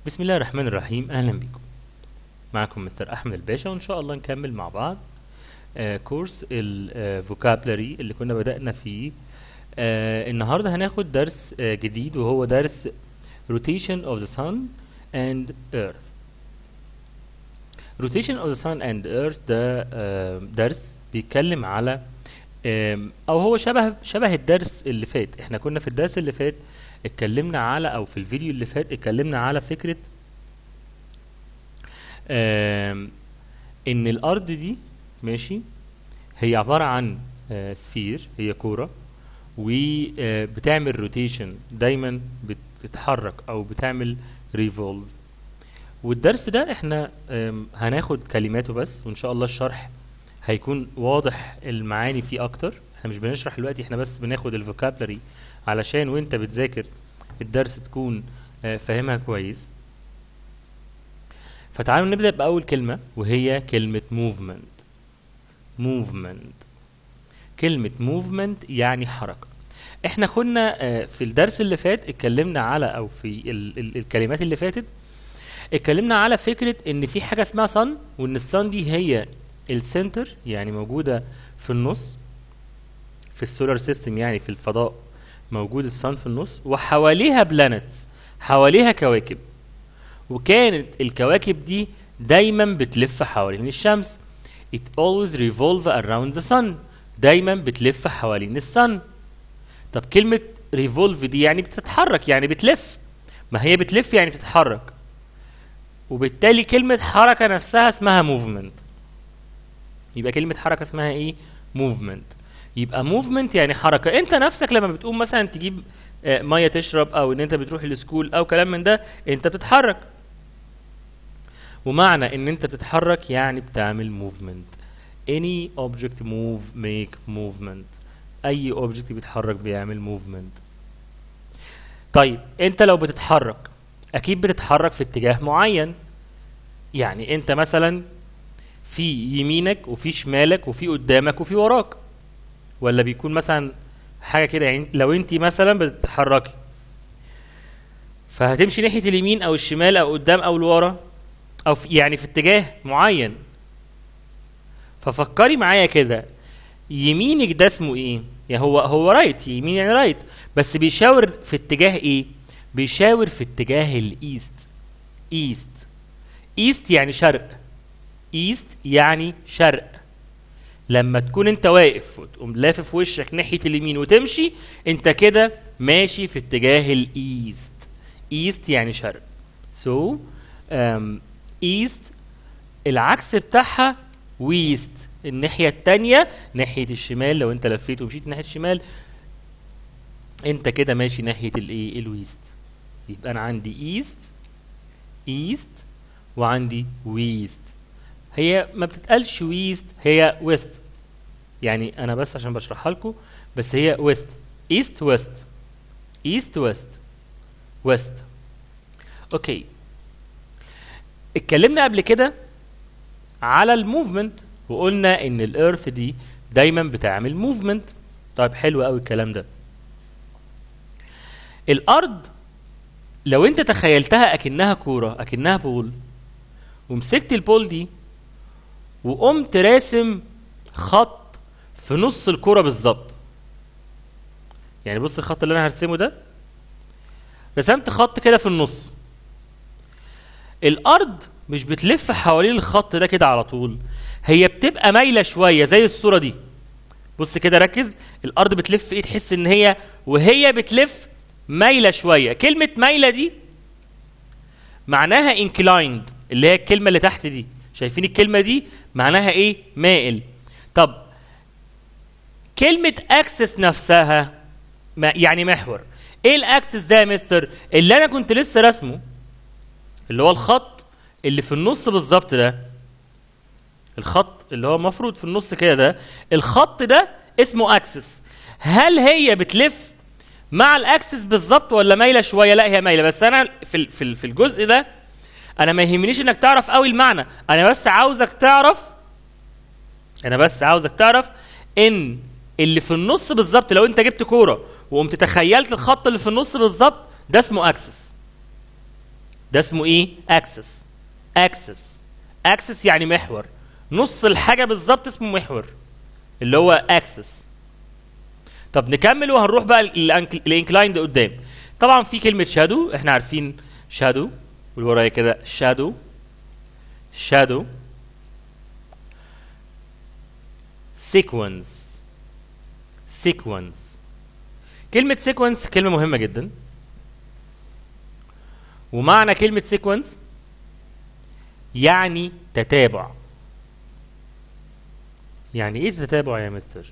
بسم الله الرحمن الرحيم اهلا بكم معكم مستر احمد الباشا وان شاء الله نكمل مع بعض آه كورس الفوكابلري اللي كنا بدأنا فيه آه النهارده هناخد درس آه جديد وهو درس rotation of the sun and earth rotation of the sun and earth ده آه درس بيتكلم على آم، او هو شبه شبه الدرس اللي فات احنا كنا في الدرس اللي فات اتكلمنا على او في الفيديو اللي فات اتكلمنا على فكرة آم، ان الارض دي ماشي هي عبارة عن آه، سفير هي كورة وبتعمل روتيشن دايما بتتحرك او بتعمل ريفولف والدرس ده احنا آم، هناخد كلماته بس وان شاء الله الشرح هيكون واضح المعاني فيه اكتر احنا مش بنشرح دلوقتي احنا بس بناخد الفوكابلري علشان وانت بتذاكر الدرس تكون آه، فاهمها كويس فتعالوا نبدأ بأول كلمة وهي كلمة movement movement كلمة movement يعني حركة احنا كنا آه، في الدرس اللي فات اتكلمنا على او في ال ال الكلمات اللي فاتت اتكلمنا على فكرة ان في حاجة اسمها sun وان الصن دي هي السنتر يعني موجودة في النص في السولار سيستم يعني في الفضاء موجود الصن في النص وحواليها بلانتس حواليها كواكب وكانت الكواكب دي دايما بتلف حوالين الشمس it always revolve around the sun دايما بتلف حوالين الصن طب كلمة revolve دي يعني بتتحرك يعني بتلف ما هي بتلف يعني بتتحرك وبالتالي كلمة حركة نفسها اسمها movement يبقى كلمة حركة اسمها ايه movement يبقى movement يعني حركة انت نفسك لما بتقوم مثلا تجيب آه، مية تشرب او ان انت بتروح السكول او كلام من ده انت بتتحرك ومعنى ان انت بتتحرك يعني بتعمل movement any object move make movement اي object بيتحرك بيعمل movement طيب انت لو بتتحرك اكيد بتتحرك في اتجاه معين يعني انت مثلا في يمينك وفي شمالك وفي قدامك وفي وراك ولا بيكون مثلا حاجه كده يعني لو انت مثلا بتتحركي فهتمشي ناحيه اليمين او الشمال او قدام او لورا او في يعني في اتجاه معين ففكري معايا كده يمينك ده اسمه ايه يعني هو هو رايت يمين يعني رايت بس بيشاور في اتجاه ايه بيشاور في اتجاه الايست ايست ايست يعني شرق ايست يعني شرق لما تكون انت واقف وتقوم لافف وشك ناحيه اليمين وتمشي انت كده ماشي في اتجاه الايست ايست يعني شرق سو ايست العكس بتاعها ويست الناحيه التانية ناحيه الشمال لو انت لفيت ومشيت ناحيه الشمال انت كده ماشي ناحيه الايه الويست يبقى انا عندي ايست ايست وعندي ويست هي ما بتتقالش ويست هي ويست يعني انا بس عشان بشرحها لكم بس هي ويست ايست ويست ايست ويست ويست اوكي اتكلمنا قبل كده على الموفمنت وقلنا ان الارث دي دايما بتعمل موفمنت طيب حلو قوي الكلام ده الارض لو انت تخيلتها اكنها كوره اكنها بول ومسكت البول دي وقمت راسم خط في نص الكرة بالظبط يعني بص الخط اللي انا هرسمه ده رسمت خط كده في النص الارض مش بتلف حوالين الخط ده كده على طول هي بتبقى مايله شويه زي الصوره دي بص كده ركز الارض بتلف ايه تحس ان هي وهي بتلف مايله شويه كلمه مايله دي معناها inclined اللي هي الكلمه اللي تحت دي شايفين الكلمه دي معناها ايه مائل طب كلمه اكسس نفسها ما يعني محور ايه الاكسس ده يا مستر اللي انا كنت لسه رسمه اللي هو الخط اللي في النص بالظبط ده الخط اللي هو المفروض في النص كده ده الخط ده اسمه اكسس هل هي بتلف مع الاكسس بالظبط ولا مايله شويه لا هي مايله بس انا في ال- في ال- في الجزء ده انا ما يهمنيش انك تعرف قوي المعنى انا بس عاوزك تعرف انا بس عاوزك تعرف ان اللي في النص بالظبط لو انت جبت كوره وقمت تخيلت الخط اللي في النص بالظبط ده اسمه اكسس ده اسمه ايه اكسس اكسس اكسس يعني محور نص الحاجه بالظبط اسمه محور اللي هو اكسس طب نكمل وهنروح بقى الانكلايند قدام طبعا في كلمه شادو احنا عارفين شادو واللي ورايا كده شادو شادو sequence sequence كلمة sequence كلمة مهمة جدا ومعنى كلمة sequence يعني تتابع يعني ايه تتابع يا مستر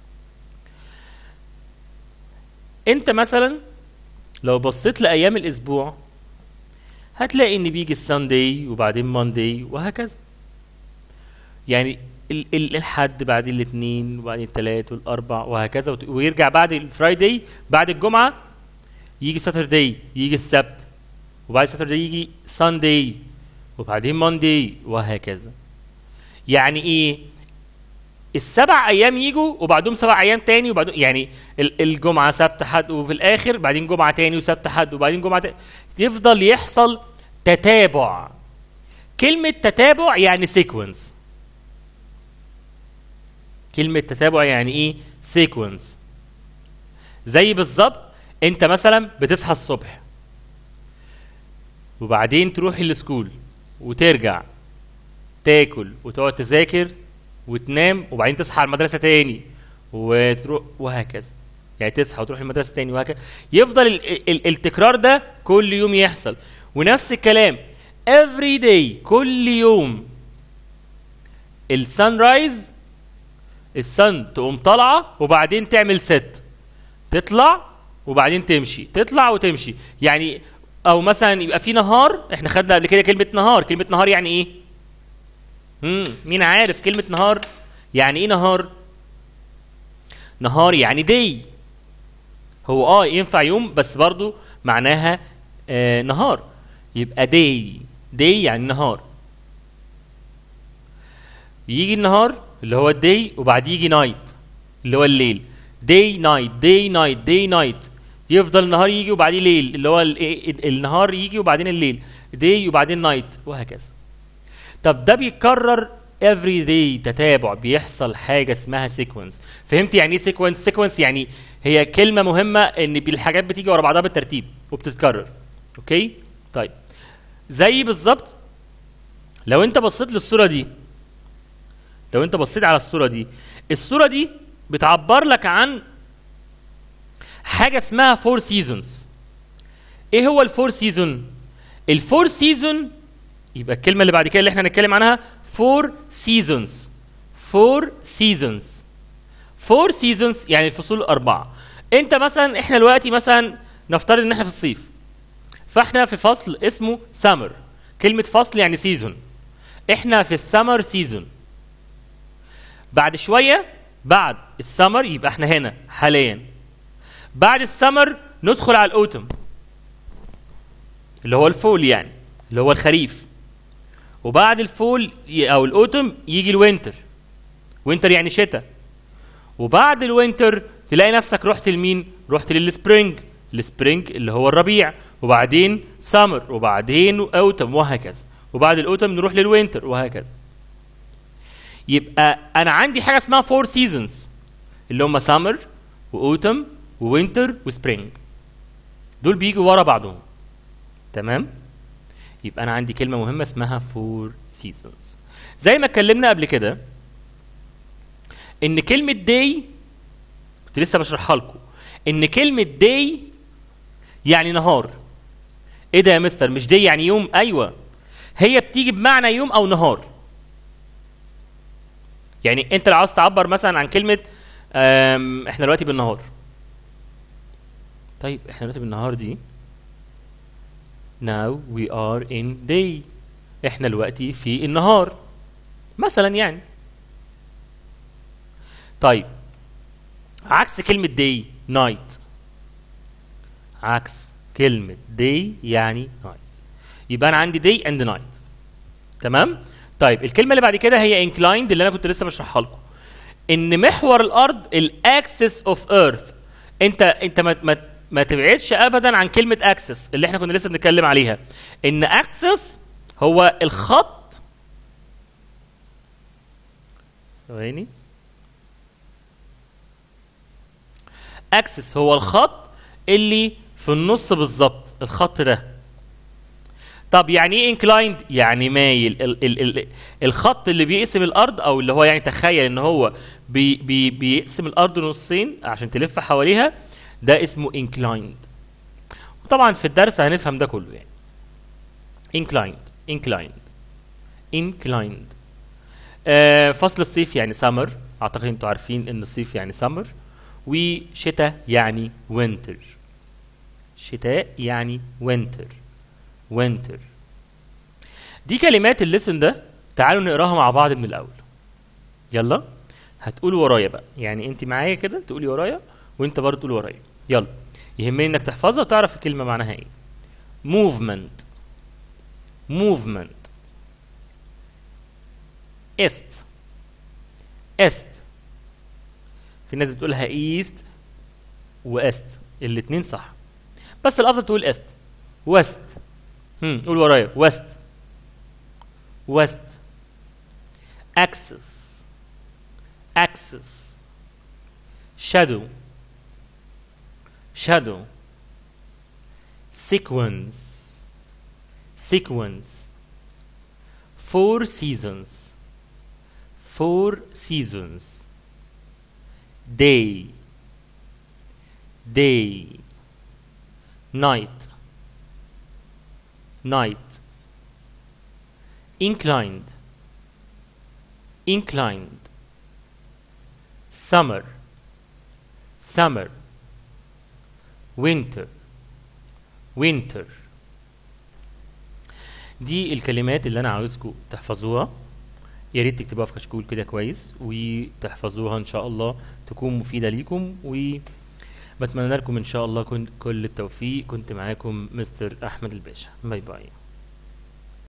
انت مثلا لو بصيت لايام الاسبوع هتلاقي ان بيجي الساندي وبعدين ماندي وهكذا يعني ال- ال- الحد بعدين الاثنين وبعدين الثلاث والاربع وهكذا وت- ويرجع بعد الفرايداي بعد الجمعه يجي ساترداي يجي السبت وبعد ساترداي يجي ساندي وبعدين ماندي وهكذا يعني ايه السبع ايام يجوا وبعدهم سبع ايام تاني وبعدهم يعني ال- الجمعه سبت حد وفي الاخر بعدين جمعه تاني وسبت حد وبعدين جمعه تاني يفضل يحصل تتابع كلمه تتابع يعني سيكونس كلمه تتابع يعني ايه سيكونس زي بالظبط انت مثلا بتصحى الصبح وبعدين تروح السكول وترجع تاكل وتقعد تذاكر وتنام وبعدين تصحى على المدرسه تاني وتروح وهكذا يعني تصحى وتروح المدرسه تاني وهكذا يفضل ال ال التكرار ده كل يوم يحصل ونفس الكلام every day كل يوم السان رايز السن تقوم طالعه وبعدين تعمل ست تطلع وبعدين تمشي تطلع وتمشي يعني او مثلا يبقى في نهار احنا خدنا قبل كده كلمه نهار كلمه نهار يعني ايه امم مين عارف كلمه نهار يعني ايه نهار نهار يعني دي هو اه ينفع يوم بس برضو معناها آه نهار يبقى دي دي يعني نهار يجي النهار اللي هو الدي وبعديه يجي نايت اللي هو الليل دي نايت دي نايت دي نايت يفضل النهار يجي وبعديه ليل اللي هو ال- ال- النهار يجي وبعدين الليل دي وبعدين نايت وهكذا طب ده بيتكرر every day تتابع بيحصل حاجه اسمها سيكونس فهمت يعني ايه سيكونس سيكونس يعني هي كلمه مهمه ان الحاجات بتيجي ورا بعضها بالترتيب وبتتكرر اوكي طيب زي بالظبط لو انت بصيت للصوره دي لو انت بصيت على الصوره دي الصوره دي بتعبر لك عن حاجه اسمها فور سيزونز ايه هو الفور سيزون الفور سيزون يبقى الكلمه اللي بعد كده اللي احنا هنتكلم عنها فور سيزونز فور سيزونز فور سيزونز يعني الفصول الاربعه انت مثلا احنا دلوقتي مثلا نفترض ان احنا في الصيف فاحنا في فصل اسمه سمر كلمه فصل يعني سيزون احنا في السمر سيزون بعد شويه بعد السمر يبقى احنا هنا حاليا بعد السمر ندخل على الاوتم اللي هو الفول يعني اللي هو الخريف وبعد الفول ي- او الاوتم يجي الوينتر وينتر يعني شتاء وبعد الوينتر تلاقي نفسك رحت لمين رحت للسبرينج السبرينج اللي هو الربيع وبعدين سمر وبعدين اوتم وهكذا وبعد الاوتم نروح للوينتر وهكذا يبقى انا عندي حاجه اسمها فور سيزونز اللي هم سمر واوتم ووينتر وسبرينج دول بيجوا ورا بعضهم تمام يبقى انا عندي كلمه مهمه اسمها فور سيزونز زي ما اتكلمنا قبل كده ان كلمه داي كنت لسه بشرحها لكم ان كلمه داي يعني نهار ايه ده يا مستر مش داي يعني يوم ايوه هي بتيجي بمعنى يوم او نهار يعني انت لو عاوز تعبر مثلا عن كلمه أم، احنا دلوقتي بالنهار طيب احنا دلوقتي بالنهار دي now we are in day احنا دلوقتي في النهار مثلا يعني طيب عكس كلمة day night عكس كلمة day يعني night يبقى أنا عندي day and night تمام طيب الكلمة اللي بعد كده هي inclined اللي أنا كنت لسه بشرحها لكم إن محور الأرض الأكسس أوف إيرث أنت أنت ما ما ما تبعدش ابدا عن كلمه اكسس اللي احنا كنا لسه بنتكلم عليها ان اكسس هو الخط ثواني اكسس هو الخط اللي في النص بالظبط الخط ده طب يعني ايه انكلايند يعني مايل ال ال ال الخط اللي بيقسم الارض او اللي هو يعني تخيل ان هو بي بي بيقسم الارض نصين عشان تلف حواليها ده اسمه انكلايند وطبعا في الدرس هنفهم ده كله يعني انكلايند انكلايند انكلايند آه فصل الصيف يعني سمر اعتقد انتوا عارفين ان الصيف يعني سمر وشتاء يعني وينتر شتاء يعني وينتر وينتر دي كلمات الليسن ده تعالوا نقراها مع بعض من الاول يلا هتقولوا ورايا بقى يعني انت معايا كده تقولي ورايا وانت برضه تقول ورايا يلا يهمني انك تحفظها وتعرف الكلمه معناها ايه movement movement est est في ناس بتقولها ايست واست الاتنين صح بس الافضل تقول است وست هم قول ورايا وست وست axis axis shadow shadow sequence sequence four seasons four seasons day day night night inclined inclined summer summer winter winter دي الكلمات اللي انا عاوزكم تحفظوها يا ريت تكتبوها في كشكول كده كويس وتحفظوها ان شاء الله تكون مفيده ليكم وبتمنى لكم ان شاء الله كن- كل التوفيق كنت معاكم مستر احمد الباشا باي باي